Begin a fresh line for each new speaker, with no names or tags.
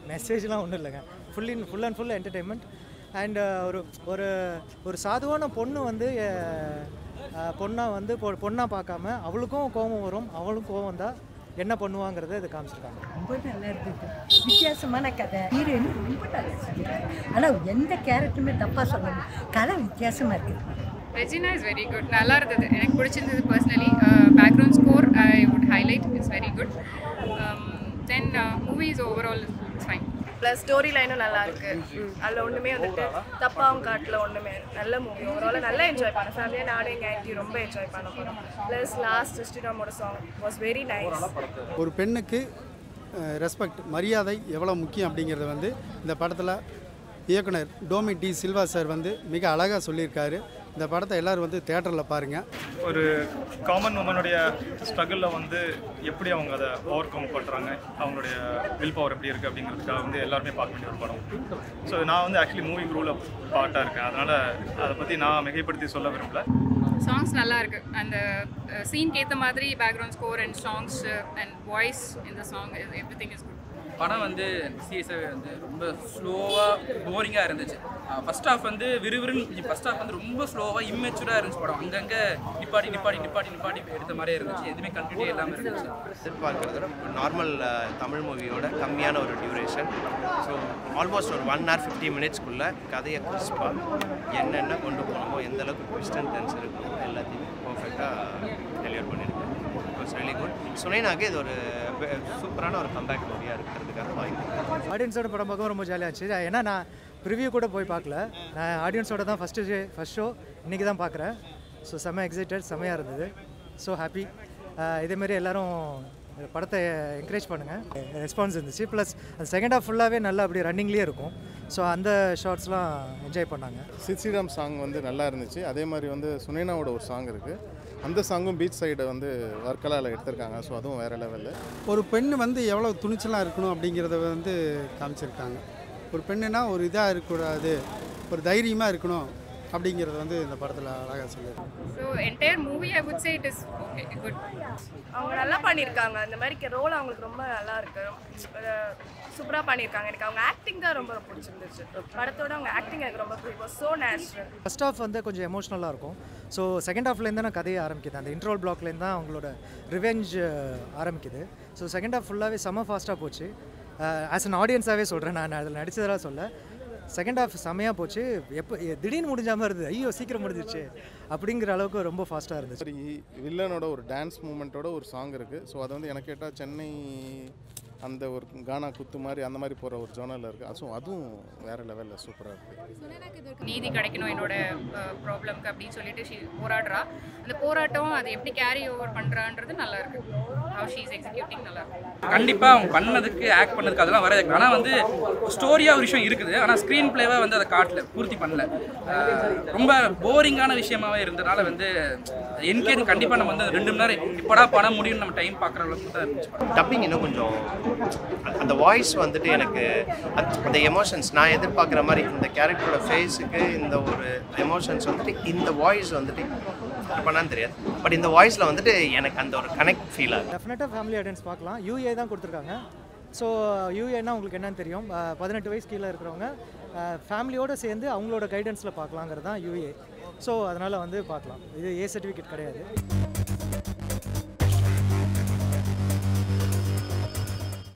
மெசேஜ்லாம் ஒன்றும் இல்லைங்க full in full and full entertainment and ஒரு ஒரு ஒரு சாதுவான பொண்ணு வந்து பொண்ணாக வந்து பொ- பொண்ணா பார்க்காம அவளுக்கும் கோபம் வரும் அவளும் கோபம் தான் என்ன பண்ணுவாங்கிறத இது காமிச்சிருக்காங்க
ரொம்ப நல்லா இருந்தது வித்தியாசமான கதை ஹீரோயின் ரொம்ப நல்லா செஞ்சிருக்காங்க ஆனால் எந்த கேரக்டருமே தப்பாக சொல்லணும் கதை வித்தியாசமாக இருக்குது
ரெஜினா இஸ் வெரி குட் நல்லா இருந்தது எனக்கு பிடிச்சிருந்தது personally background score I would highlight it's very good then movie is overall it's fine
plus story லைனும் நல்லா இருக்கு அதில் ஒன்றுமே வந்துட்டு தப்பாவும் காட்டில் ஒன்றுமே நல்ல மூவி ஓவரால் நல்லா என்ஜாய் பண்ணேன் ஃபேமிலியாக நானும் எங்கள் ஆன்ட்டி ரொம்ப என்ஜாய் பண்ண போகிறோம் ப்ளஸ் லாஸ்ட் ஸ்ரீராமோட சாங் வாஸ் வெரி நைஸ்
ஒரு பெண்ணுக்கு ரெஸ்பெக்ட் மரியாதை எவ்வளோ முக்கியம் அப்படிங்கிறத வந்து இந்த படத்தில் இயக்குனர் டோமி டி சில்வா சார் வந்து மிக அழகாக சொல்லியிருக்காரு இந்த படத்தை எல்லோரும் வந்து தேட்டரில் பாருங்கள்
ஒரு காமன் உமனுடைய ஸ்ட்ரகிளில் வந்து எப்படி அவங்க அதை ஓவர் கம் பண்ணுறாங்க அவங்களுடைய வில் பவர் எப்படி இருக்குது அப்படிங்கிறதுக்காக வந்து எல்லாருமே பார்க்க வேண்டிய ஒரு படம் ஸோ நான் வந்து ஆக்சுவலி மூவி குரூவில் பாட்டாக இருக்கேன் அதனால் அதை பற்றி நான் மிகைப்படுத்தி சொல்ல விரும்பல
சாங்ஸ் நல்லா இருக்கு அந்த சீனுக்கு ஏற்ற மாதிரி background score and songs and voice இந்த song everything is good
படம் வந்து சீரியஸாகவே வந்து ரொம்ப ஸ்லோவாக போரிங்காக இருந்துச்சு ஃபர்ஸ்ட் ஹாஃப் வந்து விறுவிறுன்னு ஃபர்ஸ்ட் ஹாஃப் வந்து ரொம்ப ஸ்லோவாக இம்மெச்சூராக இருந்துச்சு படம் அங்கங்கே நிப்பாட்டி நிப்பாட்டி நிப்பாட்டி நிப்பாட்டி எடுத்த மாதிரியே இருந்துச்சு எதுவுமே கண்டினியூ இல்லாமல் இருந்துச்சு
எதிர்பார்க்கறத நார்மல் தமிழ் மூவியோட கம்மியான ஒரு டியூரேஷன் ஸோ ஆல்மோஸ்ட் ஒரு ஒன் ஹவர் ஃபிஃப்டி மினிட்ஸ்க்குள்ளே கதையை கிறிஸ்பாக என்னென்ன கொண்டு போகணுமோ எந்த அளவுக்கு ட்விஸ்ட் அண்ட் டென்ஸ் இருக்குமோ எல்லாத்தையும் பர்ஃபெக்டாக டெலிவர் பண்ணியிருக்கேன் இட்ஸ் really குட் சுனைனாக்கு இது ஒரு வெ- சூப்பரான ஒரு கம்பேக் மூவியாக இருக்கிறதுக்காக வாய்ப்பு
ஆடியன்ஸோட படம் பார்க்கவும் ரொம்ப ஜாலியாக இருந்துச்சு ஏன்னா நான் ப்ரிவ்யூ கூட போய் பார்க்கல நான் ஆடியன்ஸோட தான் ஃபஸ்ட்டு ஃபஸ்ட் ஷோ இன்றைக்கி தான் பார்க்குறேன் ஸோ செம்ம எக்ஸைட்டட் செம்மையாக இருந்தது ஸோ ஹாப்பி இதேமாரி எல்லாரும் படத்தை என்கரேஜ் பண்ணுங்கள் ரெஸ்பான்ஸ் இருந்துச்சு ப்ளஸ் அந்த செகண்ட் ஹாஃப் ஃபுல்லாகவே நல்லா அப்படி ரன்னிங்லேயே இருக்கும் ஸோ அந்த ஷார்ட்ஸ்லாம் என்ஜாய் பண்ணாங்க
சித்ஸ்ரீராம் சாங் வந்து நல்லா இருந்துச்சு அதே மாதிரி வந்து சுனேனாவோட ஒரு சாங் இருக்குது அந்த சாங்கும் பீச் சைடை வந்து வர்க்கலாவில் எடுத்திருக்காங்க ஸோ அதுவும் வேறு லெவலில்
ஒரு பெண் வந்து எவ்வளோ துணிச்சலாக இருக்கணும் அப்படிங்கிறத வந்து காமிச்சிருக்காங்க ஒரு பெண்ணுனா ஒரு இதாக இருக்கக்கூடாது ஒரு தைரியமாக இருக்கணும் அப்படிங்கிறது வந்து இந்த படத்தில் அழகாக சொல்லியிருக்காங்க
so entire movie I would say it is okay good
அவங்க நல்லா பண்ணியிருக்காங்க அந்த மாதிரி ரோல் அவங்களுக்கு ரொம்ப நல்லா இருக்கு சூப்பராக பண்ணியிருக்காங்க எனக்கு அவங்க ஆக்டிங் தான் ரொம்ப பிடிச்சிருந்துச்சு படத்தோட அவங்க ஆக்டிங் எனக்கு ரொம்ப பிடிக்கும் ஸோ நேச்சுரல்
ஃபர்ஸ்ட் ஹாஃப் வந்து கொஞ்சம் எமோஷ்னலாக இருக்கும் ஸோ செகண்ட் ஹாஃப்லேருந்து தான் கதையை ஆரம்பிக்குது அந்த இன்ட்ரோல் பிளாக்லேருந்து தான் அவங்களோட ரிவெஞ்ச் ஆரம்பிக்குது ஸோ செகண்ட் ஹாஃப் ஃபுல்லாகவே செம்ம ஃபாஸ்ட்டாக போச்சு ஆஸ் அன் ஆடியன்ஸாகவே சொல்கிறேன் நான் அதில் நடிச்சதெல்லாம் சொல்ல செகண்ட் ஹாஃப் செம்மையாக போச்சு எப்போ திடீர்னு முடிஞ்ச மாதிரி இருந்தது ஐயோ சீக்கிரம் முடிஞ்சிருச்சு அப்படிங்கிற அளவுக்கு ரொம்ப ஃபாஸ்ட்டாக இருந்துச்சு
சரி வில்லனோட ஒரு டான்ஸ் மூமெண்ட்டோட ஒரு சாங் இருக்குது ஸோ அது வந்து எனக்கு கேட்டால் சென்னை அந்த ஒரு கானா குத்து மாதிரி அந்த மாதிரி போகிற ஒரு ஜோனலில் இருக்குது ஸோ அதுவும் வேறு லெவலில் சூப்பராக இருக்குது
நீதி கிடைக்கணும் என்னோட ப்ராப்ளம்க்கு அப்படின்னு சொல்லிட்டு ஷீ போராடுறா அந்த போராட்டம் அதை எப்படி கேரி ஓவர் பண்ணுறான்றது நல்லா இருக்கு ஹவ் ஷீ இஸ் எக்ஸிக்யூட்டிங் நல்லா இருக்கு
கண்டிப்பாக அவங்க பண்ணதுக்கு ஆக்ட் பண்ணதுக்கு அதெல்லாம் வர ஆனால் வந்து ஸ்டோரியாக ஒரு விஷயம் இருக்குது ஆனால் ஸ்க்ரீன் பிளேவாக வந்து அதை காட்டல பூர்த்தி பண்ணல அஹ் ரொம்ப போரிங்கான விஷயமாவே இருந்தனால வந்து என்கேஜ் கண்டிப்பாக நம்ம வந்து ரெண்டு மணி நேரம் இப்படா படம் முடியும் நம்ம டைம் பார்க்குற அளவுக்கு தான் இருந்துச்சு படம்.
டப்பிங் இன்னும் கொஞ்சம் அந்த- அந்த வாய்ஸ் வந்துட்டு எனக்கு அந்த- அந்த எமோஷன்ஸ் நான் எதிர்பார்க்குற மாதிரி இந்த கேரக்டரோட ஃபேஸுக்கு இந்த ஒரு எமோஷன்ஸ் வந்துட்டு இந்த வாய்ஸ் வந்துட்டு பண்ணான்னு தெரியாது பட் இந்த வாய்ஸில் வந்துட்டு எனக்கு அந்த ஒரு கனெக்ட் ஃபீல் ஆகுது
டெஃபினட்டாக ஃபேமிலி ஆடியன்ஸ் பார்க்கலாம் யூஏ தான் கொடுத்துருக்காங்க ஸோ யூஏன்னா உங்களுக்கு என்னன்னு தெரியும் அஹ், பதினெட்டு வயசு கீழே இருக்கிறவங்க ஃபேமிலியோடு சேர்ந்து அவங்களோட கைடன்ஸில் பார்க்கலாங்கிறது தான் யூஏ ஸோ அதனால் வந்து பார்க்கலாம் இது ஏ சர்டிஃபிகேட் கிடையாது